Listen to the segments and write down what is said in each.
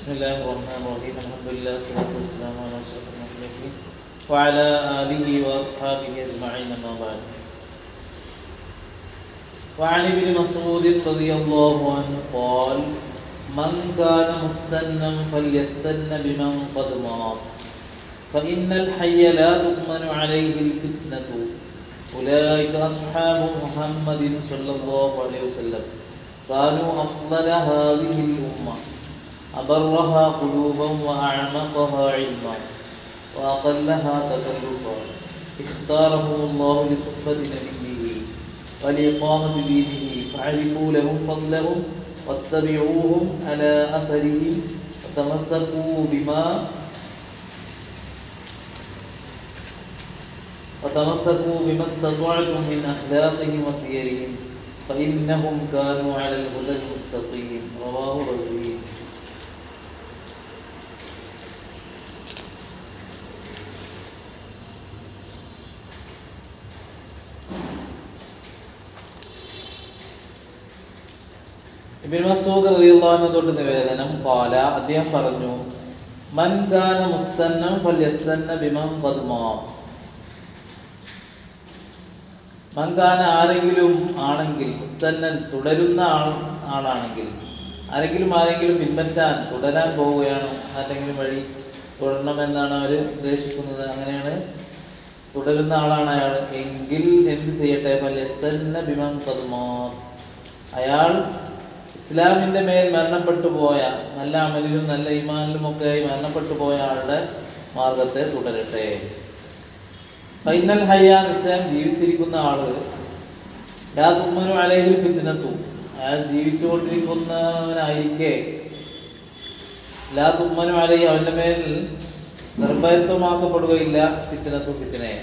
بسم الله الرحمن الرحيم الحمد لله والصلاة والسلام على أشرف المرسلين وعلى آله وأصحابه أجمعين أما بعد وعن ابن مسعود رضي الله عنه قال من كان مستنا فليستن بمن قد مات فإن الحي لا تؤمن عليه الفتنة أولئك أصحاب محمد صلى الله عليه وسلم كانوا أفضل هذه الأمة أبرها قلوبا وأعمقها علما وأقلها تكلفا اختارهم الله لصحبة نبيه ولإقامة دينه فعرفوا لهم فضلهم واتبعوهم على أثرهم وتمسكوا بما وتمسكوا بما استطعتم من أخلاقهم وسيرهم فإنهم كانوا على الهدى المستقيم رواه رزين ഇബിൻ മസൂദ് റളിയല്ലാഹു തൊട്ട് നിവേദനം ഖാല അദ്ദേഹം പറഞ്ഞു മൻ കാന മുസ്തന്നം ഫല്യസ്തന്ന ബിമൻ ഖദ് മാത് മൻ കാന ആരെങ്കിലും ആണെങ്കിൽ മുസ്തന്നൻ തുടരുന്ന ആൾ ആളാണെങ്കിൽ ആരെങ്കിലും ആരെങ്കിലും പിൻപറ്റാൻ തുടരാൻ പോവുകയാണോ ആരെങ്കിലും വഴി തുടരണമെന്നാണ് അവർ ഉദ്ദേശിക്കുന്നത് അങ്ങനെയാണ് തുടരുന്ന ആളാണ് അയാൾ എങ്കിൽ എന്ത് ചെയ്യട്ടെ ഫല്യസ്തന്ന ബിമൻ ഖദ് മാത് അയാൾ ഇസ്ലാമിന്റെ മേൽ മരണപ്പെട്ടു പോയ നല്ല അമലിലും നല്ല ഈമാനിലും ഒക്കെ മരണപ്പെട്ടു പോയ ആളുടെ മാർഗത്തെ തുടരട്ടെ ഫൈനൽ ഹയ്യ നിസ്സാം ജീവിച്ചിരിക്കുന്ന ആള് ലാ തുമ്മനു അലൈഹിൽ ഫിത്നത്തു അയാൾ ജീവിച്ചുകൊണ്ടിരിക്കുന്നവനായിരിക്കെ ലാ തുമ്മനു അലൈഹി അവന്റെ മേൽ നിർഭയത്വമാക്കപ്പെടുകയില്ല ഫിത്നത്തു ഫിത്നയെ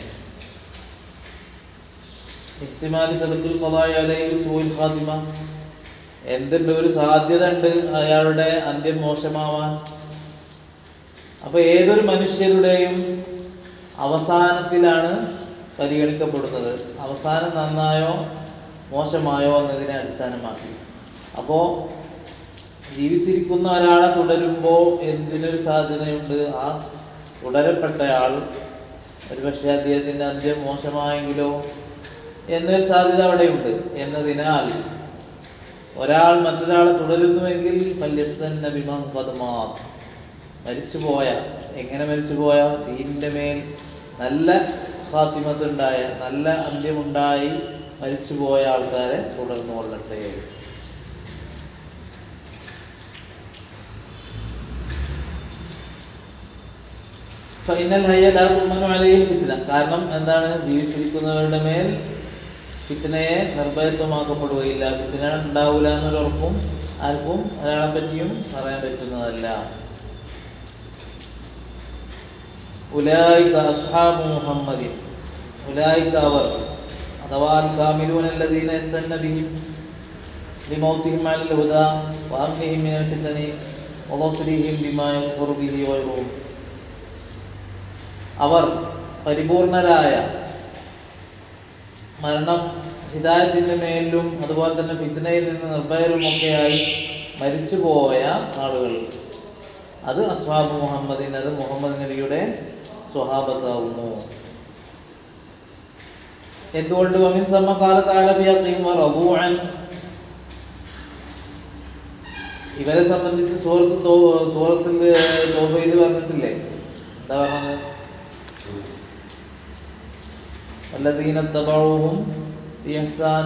ഇഹ്തിമാലി സബത്തുൽ ഖദാഇ അലൈഹി സൂൽ ഖാതിമ എന്തുണ്ട് ഒരു സാധ്യത ഉണ്ട് അയാളുടെ അന്ത്യം മോശമാവാൻ അപ്പൊ ഏതൊരു മനുഷ്യരുടെയും അവസാനത്തിലാണ് പരിഗണിക്കപ്പെടുന്നത് അവസാനം നന്നായോ മോശമായോ എന്നതിനെ അടിസ്ഥാനമാക്കി അപ്പോൾ ജീവിച്ചിരിക്കുന്ന ഒരാളെ തുടരുമ്പോൾ എന്തിനൊരു സാധ്യതയുണ്ട് ആ തുടരപ്പെട്ടയാൾ ഒരുപക്ഷെ അദ്ദേഹത്തിൻ്റെ അന്ത്യം മോശമായെങ്കിലോ എന്നൊരു സാധ്യത അവിടെയുണ്ട് എന്നതിനാൽ ഒരാൾ മറ്റൊരാളെ തുടരുന്നുവെങ്കിൽ ഫല്യസ്തൻ നബിമാൻ കതുമാ മരിച്ചുപോയ എങ്ങനെ മരിച്ചുപോയ ദീനിൻ്റെ മേൽ നല്ല ഹാത്തിമത്തുണ്ടായ നല്ല അന്ത്യമുണ്ടായി മരിച്ചുപോയ ആൾക്കാരെ തുടർന്നു കൊള്ളട്ടെ ഫൈനൽ ഹയ്യലാകുമ്മനു ഫിത്ന കാരണം എന്താണ് ജീവിച്ചിരിക്കുന്നവരുടെ മേൽ ഫിത്തിനയെ നിർഭയത്വമാക്കപ്പെടുകയില്ല ഫിത്തിന ഉണ്ടാവില്ല എന്നൊരു ഉറപ്പും ആർക്കും ഒരാളെ പറ്റിയും പറയാൻ പറ്റുന്നതല്ല ഉലായിക അസ്ഹാബ് മുഹമ്മദിൻ ഉലായിക അവർ അഥവാ കാമിലൂൻ الذين يستنى بهم لموتهم على الهدى وأمنهم من الفتن وظفرهم بما يغفر به غيرهم അവർ പരിപൂർണരായ മരണം ഹിദായത്തിൻ്റെ മേലും അതുപോലെ തന്നെ ഫിത്നയിൽ നിന്ന് നിർഭയരുമൊക്കെയായി മരിച്ചുപോയ ആളുകൾ അത് അസ്വാബ് മുഹമ്മദിൻ അത് മുഹമ്മദ് നബിയുടെ സ്വഹാബത്താവുന്നു എന്തുകൊണ്ട് വമിൻ സമകാലത്താലബിയാൻ ഇവരെ സംബന്ധിച്ച് സുഹൃത്ത് സുഹൃത്തിന്റെ തോബയിൽ പറഞ്ഞിട്ടില്ലേ എന്താ പറഞ്ഞത് الذين اتبعوهم بإحسان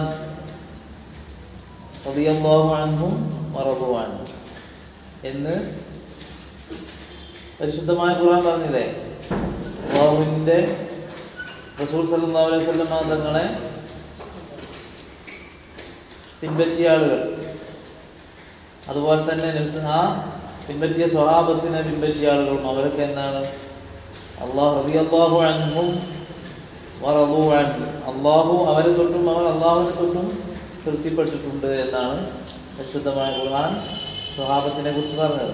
رضي الله عنهم ورضوا عنه എന്ന് പരിശുദ്ധമായ ഖുർആൻ പറഞ്ഞില്ലേ അള്ളാഹുവിൻ്റെ റസൂൽ സല്ലല്ലാഹു അലൈഹി വസല്ലം തങ്ങളെ പിൻപറ്റിയ ആളുകൾ അതുപോലെ തന്നെ നബ്സ് ആ പിൻപറ്റിയ സ്വഹാബത്തിനെ പിൻപറ്റിയ ആളുകളും അവരൊക്കെ എന്താണ് അള്ളാഹു റളിയല്ലാഹു അൻഹും അള്ളാഹു അവരെ തൊട്ടും അവർ അള്ളാഹുവിനെ തൊട്ടും തൃപ്തിപ്പെട്ടിട്ടുണ്ട് എന്നാണ് പരിശുദ്ധമായ ഖുർആൻ സ്വഹാബത്തിനെ കുറിച്ച് പറഞ്ഞത്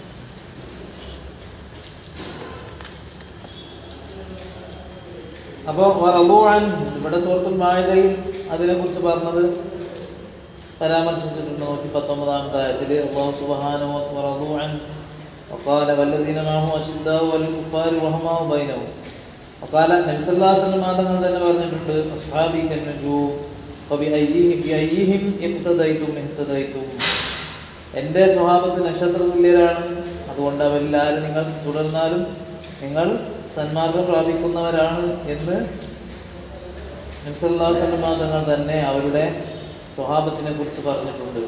അപ്പോൾ റബുവാൻ ഇവിടെ സുഹൃത്തുൽ മായതയിൽ അതിനെക്കുറിച്ച് പറഞ്ഞത് പരാമർശിച്ചിട്ടുണ്ട് നൂറ്റി പത്തൊമ്പതാമത്തെ ആയത്തിൽ അള്ളാഹു സുബാനോ റബുവാൻ وقال والذين معه أشداء والكفار رحماء بينهم وقال നബി സല്ലല്ലാഹു അലൈഹി വസല്ലം തങ്ങൾ തന്നെ പറഞ്ഞിട്ടുണ്ട് അസ്ഹാബി കന്നജൂം ഫബിഅയ്യിഹിം ബിഅയ്യിഹിം ഇഖ്തദൈതും ഇഖ്തദൈതും എൻ്റെ സ്വഭാവത്ത് നക്ഷത്ര തുല്യരാണ് അതുകൊണ്ട് അവരെല്ലാവരും നിങ്ങൾ തുടർന്നാലും നിങ്ങൾ സന്മാർഗം പ്രാപിക്കുന്നവരാണ് എന്ന് നബ്സല്ലാ സല്ലമ തങ്ങൾ തന്നെ അവരുടെ സ്വഭാവത്തിനെ കുറിച്ച് പറഞ്ഞിട്ടുണ്ട്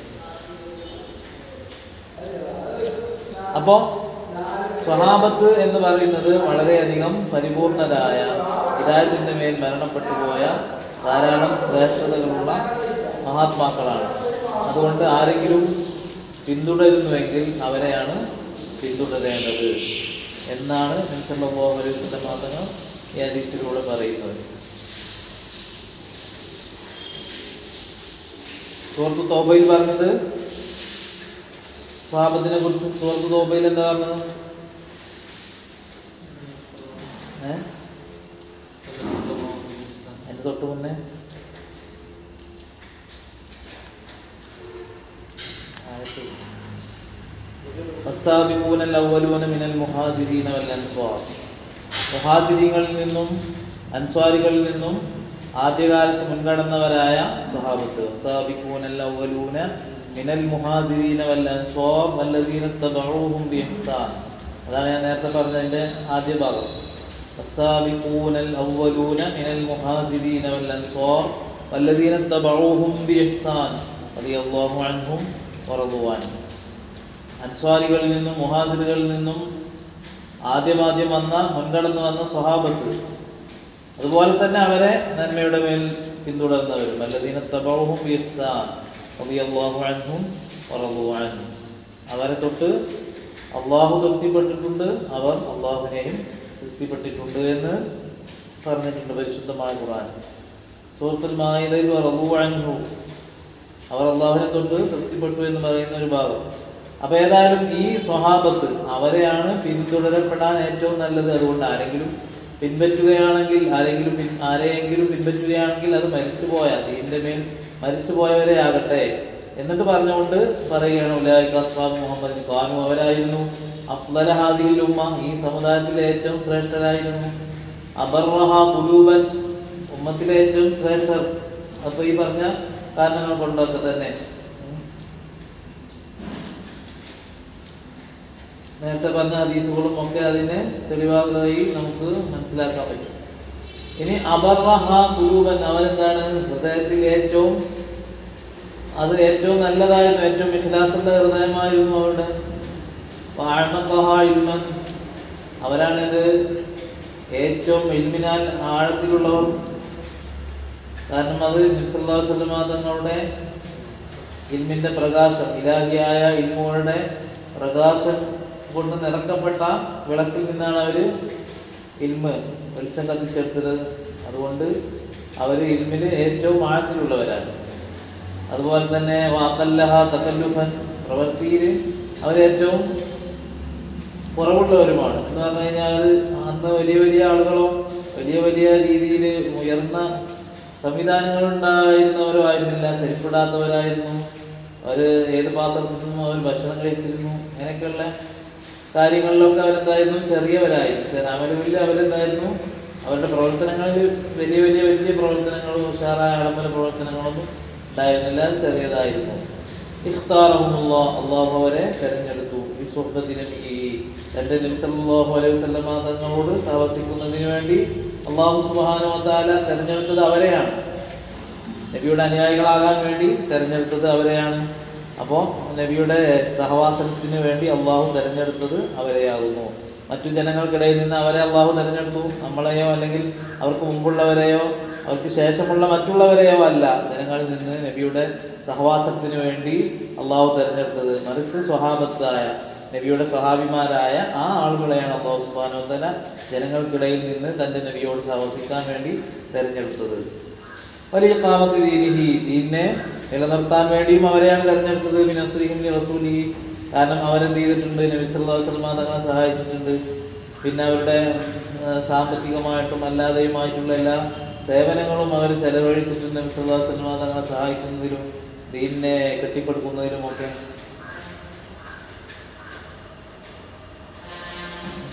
അപ്പോൾ സ്വഹാബത്ത് എന്ന് പറയുന്നത് വളരെയധികം പരിപൂർണരായ ഹിദായത്തിൻ്റെ മേൽ മരണപ്പെട്ടു പോയ ധാരാളം ശ്രേഷ്ഠതകളുള്ള മഹാത്മാക്കളാണ് അതുകൊണ്ട് ആരെങ്കിലും പിന്തുടരുന്നുവെങ്കിൽ അവരെയാണ് പിന്തുടരേണ്ടത് എന്നാണ് നിമിഷല്ലാഹു അലൈഹി വസല്ലം തങ്ങൾ ഈ ഹദീസിലൂടെ പറയുന്നത് സുഹൃത്ത് തോബയിൽ പറഞ്ഞത് സ്വഹാബത്തിനെ കുറിച്ച് സുഹൃത്ത് തോബയിൽ എന്താ പറഞ്ഞത് ഏ അതിന്റെ തൊട്ട് മുന്നേ ആയത്ത്. والسابقون الأولون من المهاجرين والأنصار മുഹാജിരികളിൽ നിന്നും അൻസ്വാരികളിൽ നിന്നും ആദ്യകാലത്ത് മുൻകടന്നവരായ സ്വഹാബത്ത് والسابقون الأولون من المهاجرين والأنصار والذين اتبعوهم بإحسان അതാണ് ഞാൻ നേരത്തെ പറഞ്ഞതിൻ്റെ ആദ്യ ഭാഗം والسابقون الأولون من المهاجرين والأنصار والذين اتبعوهم بإحسان رضي الله عنهم ورضوا عنه അൻസ്വാരികളിൽ നിന്നും മുഹാജിറുകളിൽ നിന്നും ആദ്യമാദ്യം വന്ന മുൻകടന്ന് വന്ന സ്വഹാബത്ത് അതുപോലെ തന്നെ അവരെ നന്മയുടെ മേൽ പിന്തുടർന്നവരും അല്ലദീന തബൗഹും ബിഹ്സാൻ റളിയല്ലാഹു അൻഹും വറളു അൻഹു അവരെ തൊട്ട് അള്ളാഹു തൃപ്തിപ്പെട്ടിട്ടുണ്ട് അവർ അള്ളാഹുവിനെയും തൃപ്തിപ്പെട്ടിട്ടുണ്ട് എന്ന് പറഞ്ഞിട്ടുണ്ട് പരിശുദ്ധമായ ഖുർആൻ സൂറത്തുൽ മായിദയിൽ വറളു അൻഹു അവർ അള്ളാഹുവിനെ തൊട്ട് തൃപ്തിപ്പെട്ടു എന്ന് പറയുന്ന ഒരു ഭാഗം അപ്പൊ ഏതായാലും ഈ സ്വഹാബത്ത് അവരെയാണ് പിന്തുടരപ്പെടാൻ ഏറ്റവും നല്ലത് അതുകൊണ്ട് ആരെങ്കിലും പിൻപറ്റുകയാണെങ്കിൽ ആരെങ്കിലും പിൻ- ആരെയെങ്കിലും പിൻപറ്റുകയാണെങ്കിൽ അത് മരിച്ചു പോയാൽ ദീന്റെ മേൽ മരിച്ചു പോയവരെ ആകട്ടെ എന്നിട്ട് പറഞ്ഞുകൊണ്ട് പറയുകയാണ് ഉലായിക അസ്ഹാബ് മുഹമ്മദ് ഖാനു അവരായിരുന്നു അഫ്ലല ഹാദിഹിൽ ഉമ്മ ഈ സമുദായത്തിലെ ഏറ്റവും ശ്രേഷ്ഠരായിരുന്നു അബർവഹ കുലൂബൻ ഉമ്മത്തിലെ ഏറ്റവും ശ്രേഷ്ഠർ അപ്പൊ ഈ പറഞ്ഞ കാരണങ്ങൾ കൊണ്ടൊക്കെ തന്നെ ഉം. നേരത്തെ പറഞ്ഞ ഹദീസുകളും ഒക്കെ അതിനെ തെളിവായി നമുക്ക് മനസ്സിലാക്കാൻ പറ്റും ഇനി അബർവഹ കുലൂബൻ അവരെന്താണ് ഹൃദയത്തിൽ ഏറ്റവും അത് ഏറ്റവും നല്ലതായിരുന്നു ഏറ്റവും വിശ്വാസമുള്ള ഹൃദയമായിരുന്നു അവരുടെ വാഴ്മത്തഹ ഇൽമൻ അവരാണിത് ഏറ്റവും ഇൽമിനാൽ ആഴത്തിലുള്ളവർ കാരണം അത് നിസ്ലാ സല്ലമ തങ്ങളുടെ ഇൽമിന്റെ പ്രകാശം ഇലാഹിയായ ഇൽമുകളുടെ പ്രകാശം കൊണ്ട് നിറക്കപ്പെട്ട വിളക്കിൽ നിന്നാണ് അവര് ഇൽമ് വെളിച്ചം കത്തിച്ചെടുത്തത് അതുകൊണ്ട് അവർ ഇൽമില് ഏറ്റവും ആഴത്തിലുള്ളവരാണ് അതുപോലെ തന്നെ വാക്കല്ലഹ തക്കല്ലുഫൻ പ്രവൃത്തിയിൽ അവരേറ്റവും കുറവുള്ളവരുമാണ് എന്ന് പറഞ്ഞു കഴിഞ്ഞാൽ അന്ന് വലിയ വലിയ ആളുകളോ വലിയ വലിയ രീതിയിൽ ഉയർന്ന സംവിധാനങ്ങൾ ഉണ്ടായിരുന്നവരോ ആയിരുന്നില്ല ശരിപ്പെടാത്തവരായിരുന്നു അവർ ഏത് പാത്രത്തിൽ നിന്നും അവർ ഭക്ഷണം കഴിച്ചിരുന്നു അങ്ങനെയൊക്കെയുള്ള കാര്യങ്ങളിലൊക്കെ അവരെന്തായിരുന്നു ചെറിയവരായിരുന്നു ചെ- അവരിൽ അവരെന്തായിരുന്നു അവരുടെ പ്രവർത്തനങ്ങളിൽ വലിയ വലിയ വലിയ പ്രവർത്തനങ്ങളും ഉഷാറായ ആഡംബര പ്രവർത്തനങ്ങളൊന്നും ഉണ്ടായിരുന്നില്ല ചെറിയതായിരുന്നു ഇഖ്താറഹുമുള്ള അള്ളാഹു അവരെ തെരഞ്ഞെടുത്തു ഈ സ്വപ്നത്തിന് ഈ തന്റെ നബി സല്ലല്ലാഹു അലൈഹി വസല്ലമ തങ്ങളോട് സഹവസിക്കുന്നതിന് വേണ്ടി അള്ളാഹു സുബ്ഹാനഹു വ തആല തെരഞ്ഞെടുത്തത് അവരെയാണ് നബിയുടെ അനുയായികളാകാൻ വേണ്ടി തെരഞ്ഞെടുത്തത് അവരെയാണ് അപ്പോൾ നബിയുടെ സഹവാസത്തിന് വേണ്ടി അള്ളാഹു തെരഞ്ഞെടുത്തത് അവരെയാകുന്നു മറ്റു ജനങ്ങൾക്കിടയിൽ നിന്ന് അവരെ അള്ളാഹു തെരഞ്ഞെടുത്തു നമ്മളെയോ അല്ലെങ്കിൽ അവർക്ക് മുമ്പുള്ളവരെയോ അവർക്ക് ശേഷമുള്ള മറ്റുള്ളവരെയോ അല്ല ജനങ്ങളിൽ നിന്ന് നബിയുടെ സഹവാസത്തിന് വേണ്ടി അള്ളാഹു തെരഞ്ഞെടുത്തത് മറിച്ച് സ്വഹാബത്തായ നബിയുടെ സ്വഹാബിമാരായ ആ ആളുകളെയാണ് അള്ളാഹു സുബാനോത്തല ജനങ്ങൾക്കിടയിൽ നിന്ന് തൻ്റെ നബിയോട് സഹവസിക്കാൻ വേണ്ടി തെരഞ്ഞെടുത്തത് വലിയ കാമത്ത് ദീനിഹി ദീനിനെ നിലനിർത്താൻ വേണ്ടിയും അവരെയാണ് തെരഞ്ഞെടുത്തത് മിനസ്ലിഹിം റസൂലിഹി കാരണം അവരെന്ത് ചെയ്തിട്ടുണ്ട് നബി സല്ലല്ലാഹു അലൈഹി വസല്ലം തങ്ങളെ സഹായിച്ചിട്ടുണ്ട് പിന്നെ അവരുടെ ആ, സാമ്പത്തികമായിട്ടും അല്ലാതെയുമായിട്ടുള്ള എല്ലാ സേവനങ്ങളും അവർ ചെലവഴിച്ചിട്ടുണ്ട് നബി സല്ലല്ലാഹു അലൈഹി വസല്ലം തങ്ങളെ സഹായിക്കുന്നതിലും ദീനിനെ കെട്ടിപ്പടുക്കുന്നതിലുമൊക്കെ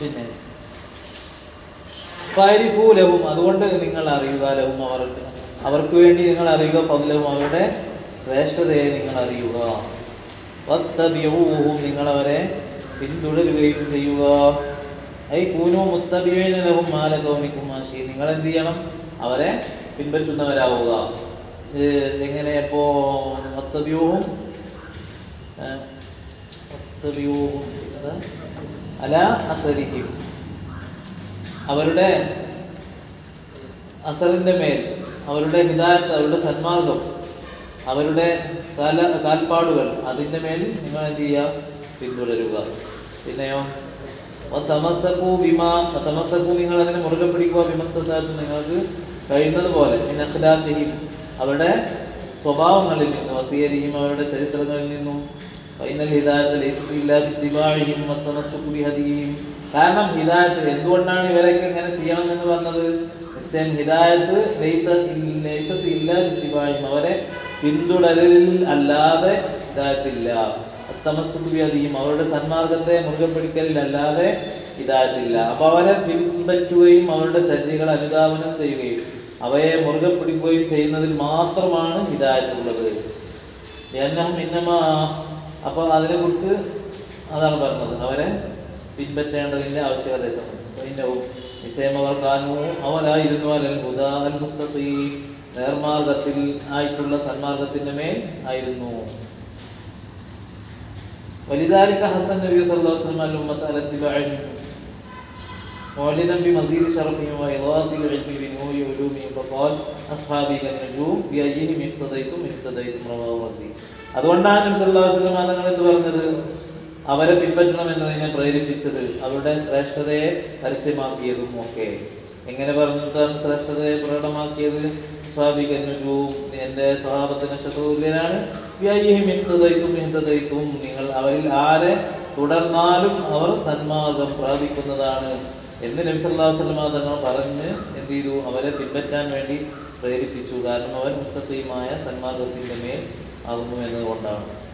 പിന്നെ ഫാരിഫൂലവും അതുകൊണ്ട് നിങ്ങൾ അറിയുക ലഹും അവർക്ക് അവർക്ക് വേണ്ടി നിങ്ങൾ അറിയുക ഫضലവും അവരുടെ ശ്രേഷ്ഠതയെ നിങ്ങൾ അറിയുക വത്തബിയൂഹും നിങ്ങൾ അവരെ പിന്തുടരുകയും ചെയ്യുക ഐ കൂനു മുത്തബിയേന ലഹും മാല കൗനിക്കും മാഷി നിങ്ങൾ എന്ത് ചെയ്യണം അവരെ പിൻപറ്റുന്നവരാവുക ഇത് എങ്ങനെ ഇപ്പോ വത്തബിയൂഹും വത്തബിയൂഹും അത് അല അസരിഹിം അവരുടെ അസറിന്റെ മേൽ അവരുടെ ഹിദായത്ത് അവരുടെ സന്മാർഗം അവരുടെ കാല കാൽപ്പാടുകൾ അതിൻ്റെ മേൽ നിങ്ങൾ എന്ത് ചെയ്യുക പിന്തുടരുക പിന്നെയോ തമസക്കു ബിമ തമസക്കു നിങ്ങൾ അതിനെ മുറുകെ പിടിക്കുക വിമസ്തത്താത്ത് നിങ്ങൾക്ക് കഴിയുന്നത് പോലെ മിനഖലാത്തിഹിം അവരുടെ സ്വഭാവങ്ങളിൽ നിന്നും വസീയരിയും അവരുടെ ചരിത്രങ്ങളിൽ നിന്നും ഫൈനൽ ഹിദായത്ത് ലൈസത്ത് ഇല്ലാ ബിത്തിബാഇഹിം വത്തമസ്സുകു ബിഹദിയിഹിം കാരണം ഹിദായത്ത് എന്തുകൊണ്ടാണ് ഇവരൊക്കെ ഇങ്ങനെ ചെയ്യണം എന്ന് പറഞ്ഞത് നിശ്ചയം ഹിദായത്ത് ലൈസത്ത് ഇൽ- ലൈസത്ത് ഇല്ലാ ബിത്തിബാഇഹിം അവരെ പിന്തുടരലിൽ അല്ലാതെ ഹിദായത്തില്ല അത്തമസ്സുകു ബിഹദിയിഹിം അവരുടെ സന്മാർഗത്തെ മുറുകെ പിടിക്കലിൽ അല്ലാതെ ഹിദായത്തില്ല അപ്പൊ അവരെ പിൻപറ്റുകയും അവരുടെ ചര്യകൾ അനുധാവനം ചെയ്യുകയും അവയെ മുറുകെ പിടിക്കുകയും ചെയ്യുന്നതിൽ മാത്രമാണ് ഹിദായത്തുള്ളത് എന്നഹും ഇന്നമാ അപ്പോൾ അതിനെക്കുറിച്ച് അതാണ് പറഞ്ഞത് അവരെ പിൻപറ്റേണ്ടതിൻ്റെ ആവശ്യകതയെ സംബന്ധിച്ച് ഇന്നവും നിശ്ചയം അവർ കാനു അവരായിരുന്നു അലൽ ഹുദാ അൽ മുസ്തഖീം നേർമാർഗത്തിൽ ആയിട്ടുള്ള സന്മാർഗത്തിന്റെ മേൽ ആയിരുന്നു ولذلك حسن النبي صلى الله عليه وسلم الأمة على اتباعهم معلنا بمزيد شرفهم وإضاءة العلم بنور علومهم فقال أصحابي كالنجوم بأيهم اقتديتم اقتديتم رواه الرزي അതുകൊണ്ടാണ് നബി സല്ലല്ലാഹു അലൈഹി വസല്ലം തങ്ങൾ എന്ത് പറഞ്ഞത് അവരെ പിൻപറ്റണം എന്നതിനെ പ്രേരിപ്പിച്ചത് അവരുടെ ശ്രേഷ്ഠതയെ പരസ്യമാക്കിയതും ഒക്കെ എങ്ങനെ പറഞ്ഞിട്ടാണ് ശ്രേഷ്ഠതയെ പ്രകടമാക്കിയത് സ്വാഭികന്നുജൂം എൻ്റെ സ്വഭാവത്തിന് ശത്രുല്യനാണ് വ്യായിഹിം ഇഹ്തദൈത്തും ഇഹ്തദൈത്തും നിങ്ങൾ അവരിൽ ആരെ തുടർന്നാലും അവർ സന്മാർഗം പ്രാപിക്കുന്നതാണ് എന്ന് നബി സല്ലല്ലാഹു അലൈഹി വസല്ലം തങ്ങൾ പറഞ്ഞ് എന്ത് ചെയ്തു അവരെ പിൻപറ്റാൻ വേണ്ടി പ്രേരിപ്പിച്ചു കാരണം അവർ മുസ്തഖീമായ സന്മാർഗത്തിൻ്റെ മേൽ ആകുന്നു എന്നതുകൊണ്ടാണ്